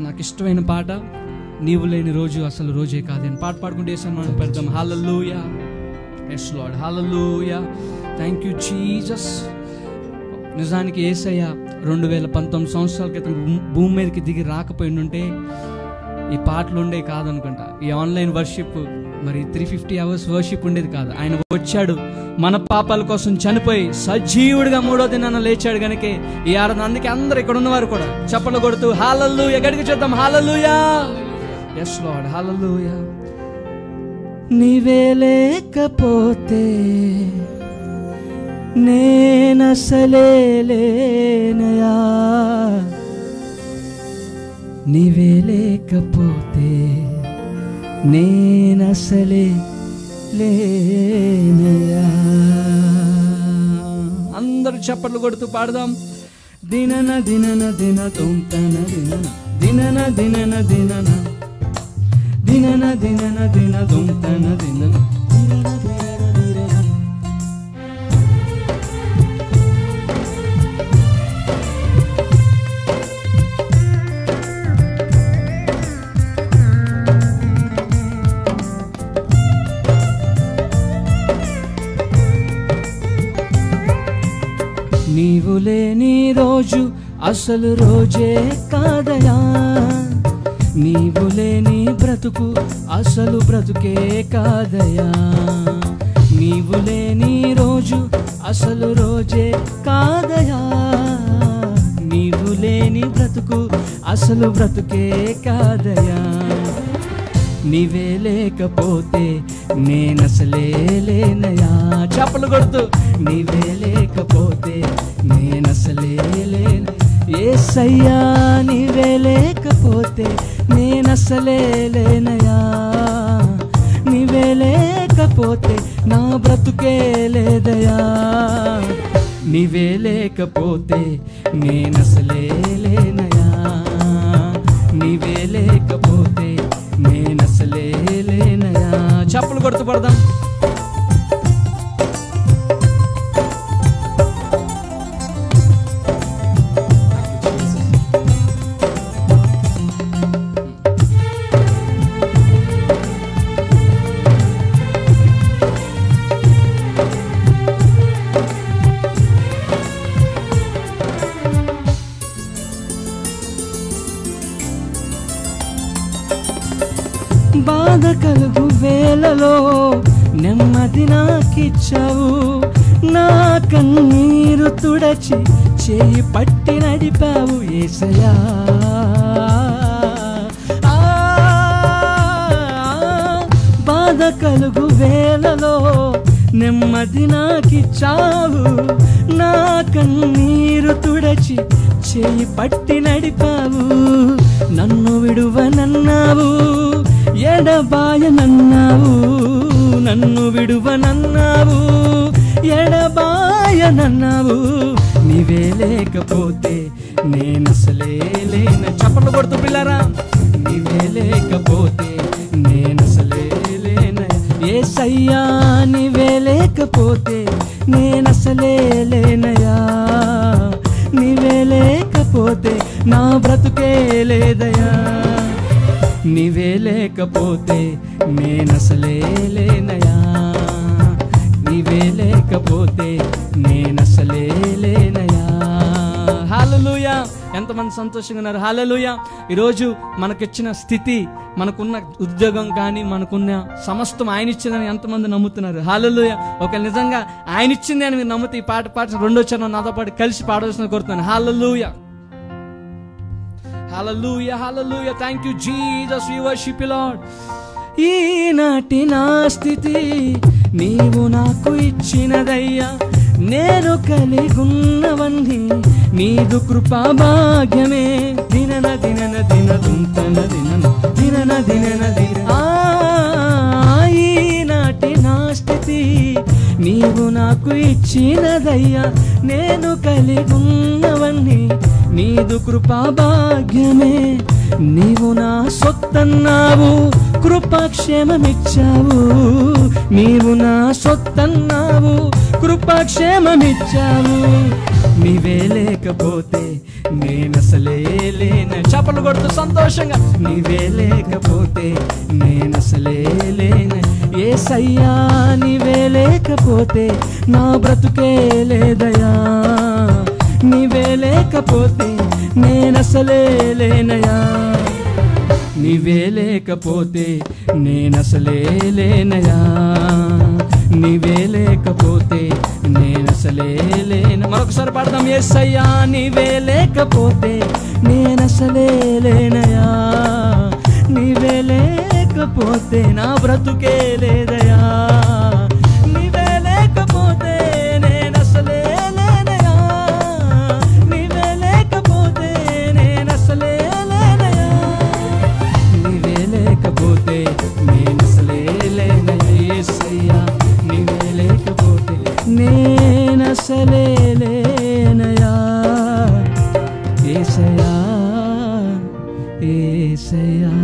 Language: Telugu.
నాకు ఇష్టమైన పాట నీవు లేని రోజు అసలు రోజే కాదని పాట పాడుకుంటే వేసాను మనం పెడదాం hallelujah yes lord hallelujah thank you Jesus నిజానికి ఏసయ్య రెండు వేల పంతొమ్మిది సంవత్సరాల క్రితం భూ- భూమి మీదకి దిగి రాకపోయి ఉంటే ఈ పాటలు ఉండే కాదనుకుంటా ఈ ఆన్లైన్ వర్షిప్ మరి త్రీ ఫిఫ్టీ అవర్స్ వర్షిప్ ఉండేది కాదు ఆయన వచ్చాడు మన పాపాల కోసం చనిపోయి సజీవుడిగా మూడో దినాన లేచాడు గనుక ఈ ఆరాధన అందుకే అందరు ఇక్కడ ఉన్నవారు కూడా చప్పలు కొడుతూ హాలల్లు ఎక్కడికి చూద్దాం హాలల్లుయా ఎస్ లార్డ్ హాలల్లుయా నీవే లేకపోతే నేనసలే లేనయా నీవే లేకపోతే నేనసలే లేనయా అందరూ చప్పట్లు కొడుతూ పాడదాం దినన దినన దిన తొంతన దినన దినన దినన దినన దినన దినన దిన తొంతన దినన దినన దినన దినన నీవు లేని రోజు అసలు రోజే కాదయా నీవు లేని బ్రతుకు అసలు బ్రతుకే కాదయా నీవు లేని రోజు అసలు రోజే కాదయా నీవు లేని బ్రతుకు అసలు బ్రతుకే కాదయా నీవే లేకపోతే నేనసలే లేనయా చప్పలు కొడుతూ నీవే లేకపోతే నేనసలే లేన ఏసయ్యా నీవే లేకపోతే నేనసలే లేనయా నీవే లేకపోతే నా బ్రతుకే లేదయా నీవే లేకపోతే నేనసలే లేనయా నీవే లేకపోతే నేనసలే లేనయా చప్పులు కొడుతూ పడదాం బాధ కలుగు వేలలో నెమ్మది నాకిచ్చావు నా కన్నీరు తుడచి చేయి పట్టి నడిపావు ఏసయా ఆ, బాధ కలుగు వేలలో నెమ్మది నాకిచ్చావు నా కన్నీరు తుడచి చేయి పట్టి నడిపావు నన్ను విడువనన్నావు ఎడబాయనన్నావు నన్ను విడువనన్నావు ఎడబాయనన్నావు నీవే లేకపోతే నేనసలే లేన చప్పట్లు కొడుతూ పిల్లరా నీవే లేకపోతే నేనసలే లేన ఏసయ్యా నీవే లేకపోతే నేనసలే లేనయా నీవే లేకపోతే నా బ్రతుకే లేదయా నీవే లేకపోతే నేనసలే లేనయా నీవే లేకపోతే నేనసలే లేనయా హాలలుయా ఎంతమంది సంతోషంగా ఉన్నారు హాలలుయా ఈరోజు మనకిచ్చిన స్థితి మనకున్న ఉద్యోగం కానీ మనకున్న సమస్తం ఆయన ఇచ్చిందని ఎంతమంది నమ్ముతున్నారు హాలలుయ ఒక నిజంగా ఆయన ఇచ్చింది అని మీరు నమ్ముతే ఈ పాట పాట రెండో చరణం నాతో పాటు కలిసి పాడవలసిన కోరుతున్నాను hallelujah hallelujah hallelujah thank you Jesus we worship you lord ఈనాటి నా స్థితి నీవు నాకు ఇచ్చినదయ్యా నేను కలిగున్నవన్నీ నీదు కృపా భాగ్యమే దినన దినన దిన దుంతన దినన దినన దినన దిన ఆ, ఈనాటి నా స్థితి నీవు నాకు ఇచ్చినదయ్యా నేను కలిగున్నవన్నీ నీదు కృపా భాగ్యమే నీవు నా సొత్తన్నావు కృపాక్షేమమిచ్చావు నీవు నా సొత్తన్నావు కృపాక్షేమమిచ్చావు నీవే లేకపోతే నేనసలే లేన చప్పలు కొడుతూ సంతోషంగా నీవే లేకపోతే నేను అసలే లేను ఏసయ్యా నీవే లేకపోతే నా బ్రతుకే లేదయా నీవే లేకపోతే నేనసలే లేనయా నీవే లేకపోతే నేనసలే లేనయా నీవే లేకపోతే నేనసలే లేన మరొకసారి పాడదాం ఎస్ అయ్యా నీవే లేకపోతే నేనసలే లేనయా నీవే లేకపోతే నా బ్రతుకే లేదయా నీవే లేకపోతే నేనసలే లేనయా నీవే లేకపోతే నేనసలే లేనయా నీవే లేకపోతే నేనసలే లేనయా యేసయ్యా నీవే లేకపోతే నేనసలే లేనయా యేసయ్యా యేసయ్యా